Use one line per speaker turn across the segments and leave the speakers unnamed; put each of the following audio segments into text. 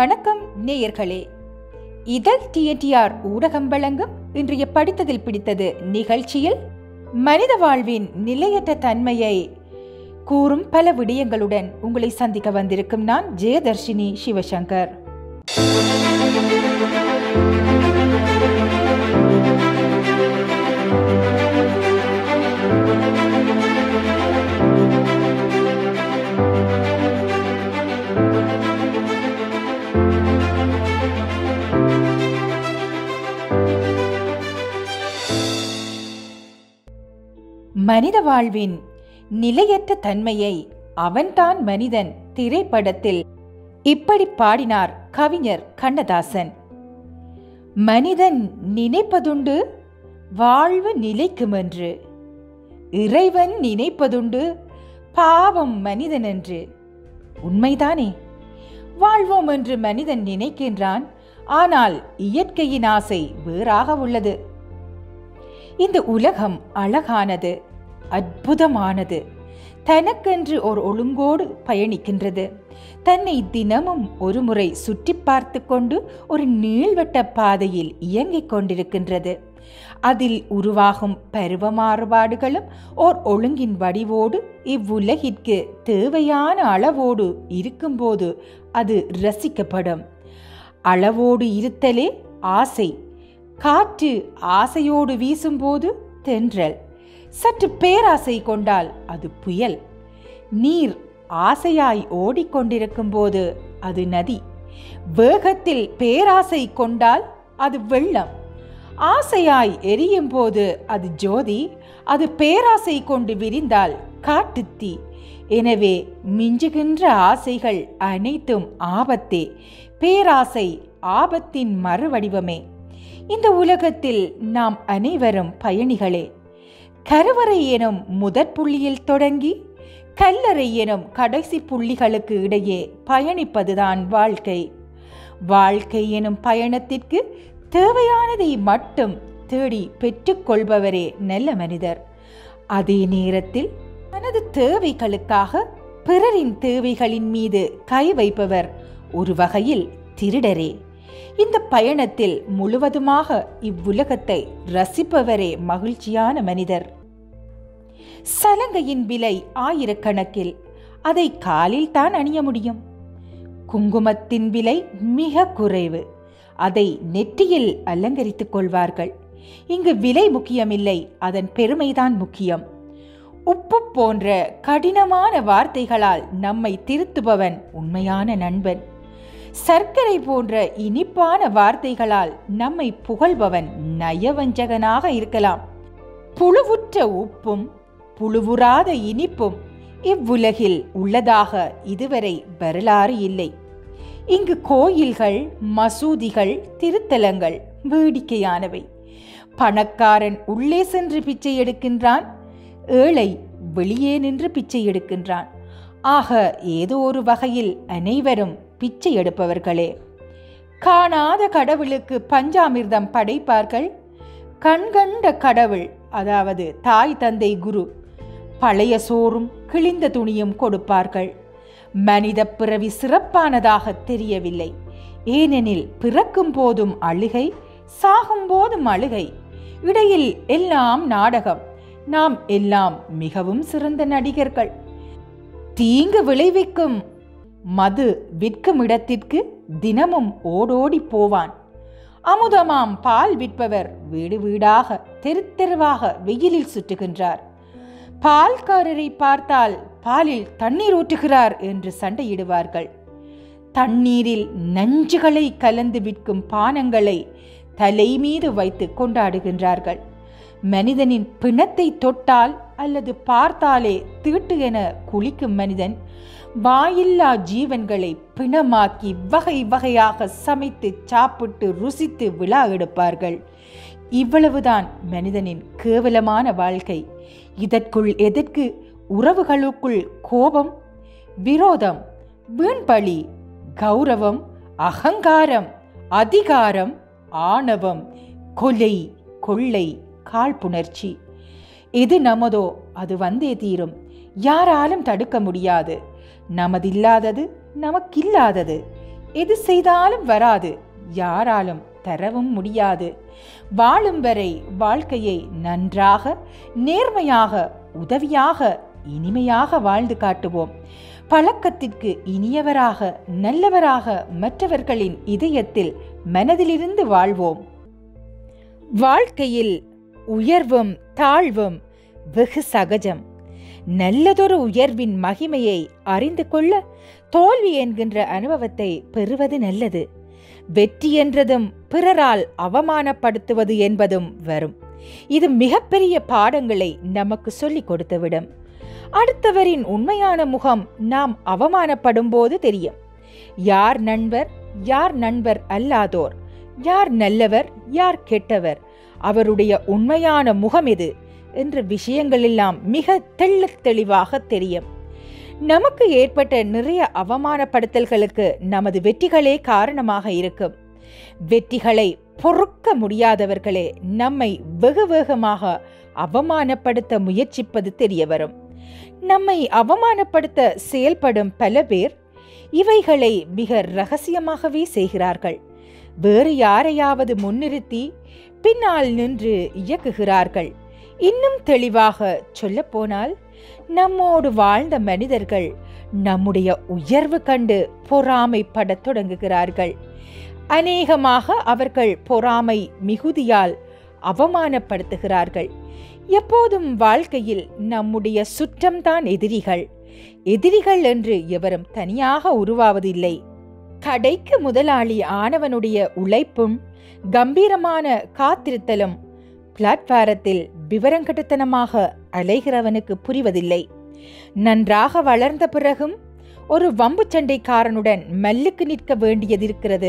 வணக்கம் நேயர்களே இதழ் டிஎன்டிஆர் ஊடகம் வழங்கும் இன்றைய படித்ததில் பிடித்தது நிகழ்ச்சியில் மனித வாழ்வின் நிலையற்ற தன்மையை கூறும் பல விடயங்களுடன் உங்களை சந்திக்க வந்திருக்கும் நான் ஜெயதர்ஷினி சிவசங்கர் மனித வாழ்வின் நிலையற்ற தன்மையை அவன்தான் மனிதன் திரைப்படத்தில் இப்படி பாடினார் கவிஞர் கண்ணதாசன் மனிதன் நினைப்பதுண்டு வாழ்வு நிலைக்குமென்று இறைவன் நினைப்பதுண்டு பாவம் மனிதனென்று உண்மைதானே வாழ்வோம் என்று மனிதன் நினைக்கின்றான் ஆனால் இயற்கையின் ஆசை வேறாக உள்ளது இந்த உலகம் அழகானது அற்புதமானது தனக்கென்று ஒரு ஒழுங்கோடு பயணிக்கின்றது தன்னை தினமும் ஒரு முறை சுற்றி பார்த்து கொண்டு ஒரு நீள்வட்ட பாதையில் இயங்கிக் கொண்டிருக்கின்றது அதில் உருவாகும் பருவ மாறுபாடுகளும் ஓர் ஒழுங்கின் வடிவோடு இவ்வுலகிற்கு தேவையான அளவோடு இருக்கும்போது அது ரசிக்கப்படும் அளவோடு இருத்தலே ஆசை காற்று ஆசையோடு வீசும்போது தென்றல் சற்று பேராசை கொண்டால் அது புயல் நீர் ஆசையாய் ஓடிக்கொண்டிருக்கும் போது அது நதி வேகத்தில் பேராசை கொண்டால் அது வெள்ளம் ஆசையாய் எரியும் போது அது ஜோதி அது பேராசை கொண்டு விரிந்தால் காட்டுத்தீ எனவே மிஞ்சுகின்ற ஆசைகள் அனைத்தும் ஆபத்தே பேராசை ஆபத்தின் மறுவடிவமே இந்த உலகத்தில் நாம் அனைவரும் பயணிகளே கருவறை எனும் முதற் புள்ளியில் தொடங்கி கல்லறை எனும் கடைசி புள்ளிகளுக்கு இடையே பயணிப்பதுதான் வாழ்க்கை வாழ்க்கை எனும் பயணத்திற்கு தேவையானதை மட்டும் தேடி பெற்றுக்கொள்பவரே நல்ல மனிதர் அதே நேரத்தில் தனது தேவைகளுக்காக பிறரின் தேவைகளின் மீது கை வைப்பவர் ஒரு வகையில் திருடரே இந்த பயணத்தில் முழுவதுமாக இவ்வுலகத்தை ரசிப்பவரே மகிழ்ச்சியான மனிதர் சலங்கையின் விலை ஆயிரக்கணக்கில் அதை காலில் தான் அணிய முடியும் குங்குமத்தின் விலை மிக குறைவு அதை நெற்றியில் அலங்கரித்துக் கொள்வார்கள் இங்கு விலை முக்கியமில்லை அதன் பெருமைதான் முக்கியம் உப்பு போன்ற கடினமான வார்த்தைகளால் நம்மை திருத்துபவன் உண்மையான நண்பன் சர்க்கரை போன்ற இனிப்பான வார்த்தைகளால் நம்மை புகழ்பவன் நயவஞ்சகனாக இருக்கலாம் புழுவுற்ற உப்பும் புழுவுறாத இனிப்பும் இவ்வுலகில் உள்ளதாக இதுவரை வரலாறு இல்லை இங்கு கோயில்கள் மசூதிகள் திருத்தலங்கள் வேடிக்கையானவை பணக்காரன் உள்ளே சென்று பிச்சை எடுக்கின்றான் ஏழை வெளியே நின்று பிச்சை எடுக்கின்றான் ஆக ஏதோ ஒரு வகையில் அனைவரும் பிச்சை எடுப்பவர்களே காணாத கடவுளுக்கு பஞ்சாமிர்தம் படைப்பார்கள் கண்கண்ட கடவுள் அதாவது தாய் தந்தை குரு பழைய சோறும் கிழிந்த துணியும் கொடுப்பார்கள் மனித பிறவி சிறப்பானதாக தெரியவில்லை ஏனெனில் பிறக்கும் போதும் அழுகை சாகும் போதும் அழுகை இடையில் எல்லாம் நாடகம் நாம் எல்லாம் மிகவும் சிறந்த நடிகர்கள் தீங்கு விளைவிக்கும் மது விற்கும் இடத்திற்கு தினமும் ஓடோடி போவான் அமுதமாம் பால் விற்பவர் வீடு வீடாக தெரு தெருவாக வெயிலில் சுற்றுகின்றார் பால்காரரை பார்த்தால் பாலில் தண்ணீர் ஊற்றுகிறார் என்று சண்டையிடுவார்கள் தண்ணீரில் நஞ்சுகளை கலந்து விற்கும் பானங்களை தலை மீது வைத்து கொண்டாடுகின்றார்கள் மனிதனின் பிணத்தை தொட்டால் அல்லது பார்த்தாலே தீட்டு என குளிக்கும் மனிதன் வாயில்லா ஜீவன்களை பிணமாக்கி வகை வகையாக சமைத்து சாப்பிட்டு ருசித்து விழா எடுப்பார்கள் இவ்வளவுதான் மனிதனின் கேவலமான வாழ்க்கை இதற்குள் எதற்கு உறவுகளுக்குள் கோபம் விரோதம் வீண்பழி கௌரவம் அகங்காரம் அதிகாரம் ஆணவம் கொலை கொள்ளை காழ்ப்புணர்ச்சி எது நமதோ அது வந்தே தீரும் யாராலும் தடுக்க முடியாது நமதில்லாதது நமக்கில்லாதது எது செய்தாலும் வராது யாராலும் தரவும் முடியாது வாழும் வரை வாழ்க்கையை நன்றாக நேர்மையாக உதவியாக இனிமையாக வாழ்ந்து காட்டுவோம் பழக்கத்திற்கு இனியவராக நல்லவராக மற்றவர்களின் இதயத்தில் மனதிலிருந்து வாழ்வோம் வாழ்க்கையில் உயர்வும் தாழ்வும் வெகு சகஜம் நல்லதொரு உயர்வின் மகிமையை அறிந்து கொள்ள தோல்வி என்கின்ற அனுபவத்தை பெறுவது நல்லது வெற்றி என்றதும் பிறரால் அவமானப்படுத்துவது என்பதும் வரும் இது மிகப்பெரிய பாடங்களை நமக்கு சொல்லிக் கொடுத்துவிடும் அடுத்தவரின் உண்மையான முகம் நாம் அவமானப்படும் போது தெரியும் யார் நண்பர் யார் நண்பர் அல்லாதோர் யார் நல்லவர் யார் கெட்டவர் அவருடைய உண்மையான முகம் எது என்ற விஷயங்களெல்லாம் மிக தெள்ளத் தெளிவாக தெரியும் நமக்கு ஏற்பட்ட நிறைய அவமானப்படுத்தல்களுக்கு நமது வெற்றிகளே காரணமாக இருக்கும் வெற்றிகளை பொறுக்க முடியாதவர்களே நம்மை வெகு வேகமாக அவமானப்படுத்த முயற்சிப்பது தெரிய வரும் நம்மை அவமானப்படுத்த செயல்படும் பல பேர் இவைகளை மிக ரகசியமாகவே செய்கிறார்கள் வேறு யாரையாவது முன்னிறுத்தி பின்னால் நின்று இயக்குகிறார்கள் இன்னும் தெளிவாக சொல்லப்போனால் நம்மோடு வாழ்ந்த மனிதர்கள் நம்முடைய உயர்வு கண்டு பொறாமைப்படத் தொடங்குகிறார்கள் அநேகமாக அவர்கள் பொறாமை மிகுதியால் அவமானப்படுத்துகிறார்கள் எப்போதும் வாழ்க்கையில் நம்முடைய சுற்றம்தான் எதிரிகள் எதிரிகள் என்று எவரும் தனியாக உருவாவதில்லை கடைக்கு முதலாளி ஆனவனுடைய உழைப்பும் கம்பீரமான காத்திருத்தலும் பிளாட்பாரத்தில் விவரங்கட்டுத்தனமாக அலைகிறவனுக்கு புரிவதில்லை நன்றாக வளர்ந்த பிறகும் ஒரு வம்பு சண்டைக்காரனுடன் மல்லுக்கு நிற்க வேண்டியதிருக்கிறது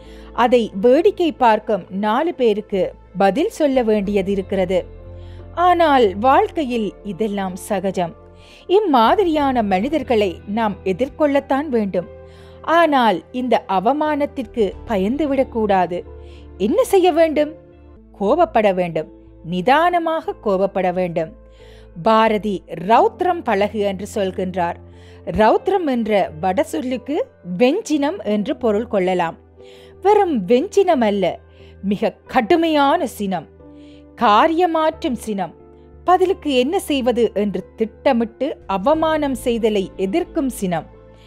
அதை வேடிக்கை பார்க்கும் நாலு பேருக்கு பதில் சொல்ல வேண்டியதிருக்கிறது ஆனால் வாழ்க்கையில் இதெல்லாம் சகஜம் இம்மாதிரியான மனிதர்களை நாம் எதிர்கொள்ளத்தான் வேண்டும் ஆனால் இந்த அவமானத்திற்கு பயந்துவிடக்கூடாது என்ன செய்ய வேண்டும் கோபப்பட வேண்டும் நிதானமாக கோபப்பட வேண்டும் பாரதி ரௌத்ரம் பழகு என்று சொல்கின்றார் ரௌத்ரம் என்ற வட சொல்லுக்கு வெஞ்சினம் என்று பொருள் கொள்ளலாம் வெறும் வெஞ்சினம் அல்ல மிக கடுமையான சினம் காரியமாற்றும் சினம் பதிலுக்கு என்ன செய்வது என்று திட்டமிட்டு அவமானம் செய்தலை எதிர்க்கும் சினம்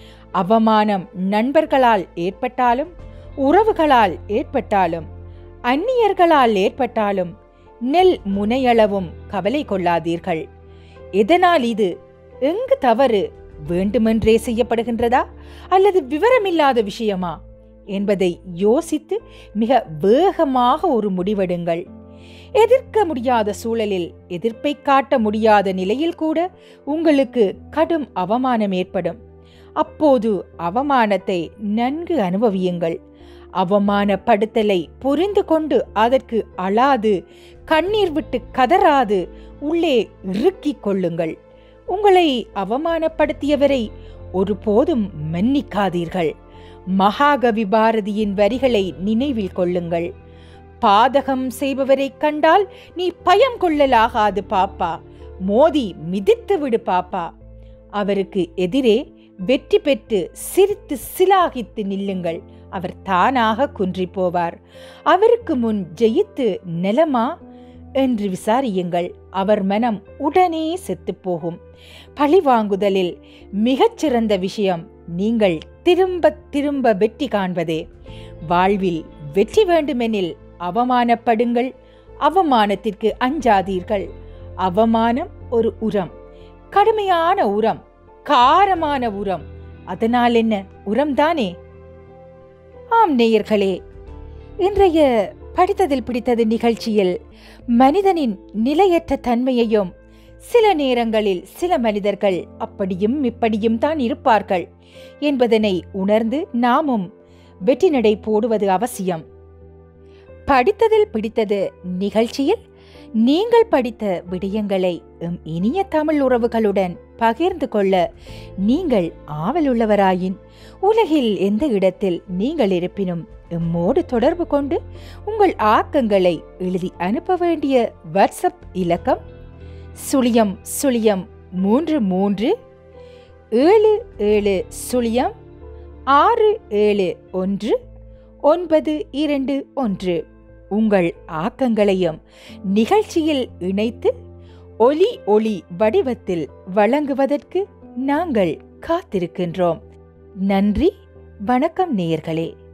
அவமானம் நண்பர்களால் ஏற்பட்டாலும் உறவுகளால் ஏற்பட்டாலும் அந்நியர்களால் ஏற்பட்டாலும் நெல் முனையளவும் கவலை கொள்ளாதீர்கள் எதனால் இது எங்கு தவறு வேண்டுமென்றே செய்யப்படுகின்றதா அல்லது விவரமில்லாத விஷயமா என்பதை யோசித்து மிக வேகமாக ஒரு முடிவெடுங்கள் எதிர்க்க முடியாத சூழலில் எதிர்ப்பை காட்ட முடியாத நிலையில் கூட உங்களுக்கு கடும் அவமானம் ஏற்படும் அப்போது அவமானத்தை நன்கு அனுபவியுங்கள் அவமானப்படுத்தலை புரிந்து கொண்டு அதற்கு அழாது கண்ணீர் விட்டு கதறாது உள்ளே இறுக்கிக் கொள்ளுங்கள் உங்களை அவமானப்படுத்தியவரை ஒருபோதும் மன்னிக்காதீர்கள் மகாகவி பாரதியின் வரிகளை நினைவில் கொள்ளுங்கள் பாதகம் செய்பவரைக் கண்டால் நீ பயம் கொள்ளலாகாது பாப்பா மோதி மிதித்து விடு பாப்பா அவருக்கு எதிரே வெற்றி பெற்று சிரித்து சிலாகித்து நில்லுங்கள் அவர் தானாக குன்றி போவார் அவருக்கு முன் ஜெயித்து நிலமா என்று விசாரியுங்கள் அவர் மனம் உடனே செத்துப்போகும் பழிவாங்குதலில் மிகச்சிறந்த விஷயம் நீங்கள் திரும்ப திரும்ப வெற்றி காண்பதே வாழ்வில் வெற்றி வேண்டுமெனில் அவமானப்படுங்கள் அவமானத்திற்கு அஞ்சாதீர்கள் அவமானம் ஒரு உரம் கடுமையான உரம் காரமான உரம் அதனால் என்ன உரம்தானே ஆம் நேயர்களே இன்றைய படித்ததில் பிடித்தது நிகழ்ச்சியில் மனிதனின் நிலையற்ற தன்மையையும் சில நேரங்களில் சில மனிதர்கள் அப்படியும் இப்படியும் தான் இருப்பார்கள் என்பதனை உணர்ந்து நாமும் வெற்றி நடை போடுவது அவசியம் படித்ததில் பிடித்தது நிகழ்ச்சியில் நீங்கள் படித்த விடயங்களை எம் இனிய தமிழ் உறவுகளுடன் பகிர்ந்து கொள்ள நீங்கள் ஆவலுள்ளவராயின் உலகில் எந்த இடத்தில் நீங்கள் இருப்பினும் எம்மோடு தொடர்பு கொண்டு உங்கள் ஆக்கங்களை எழுதி அனுப்ப வேண்டிய வாட்ஸ்அப் இலக்கம் சுழியம் சுழியம் மூன்று மூன்று ஏழு ஏழு சுழியம் ஆறு ஏழு ஒன்று ஒன்பது இரண்டு ஒன்று உங்கள் ஆக்கங்களையும் நிகழ்ச்சியில் இணைத்து ஒலி ஒளி வடிவத்தில் வழங்குவதற்கு நாங்கள் காத்திருக்கின்றோம் நன்றி வணக்கம் நேயர்களே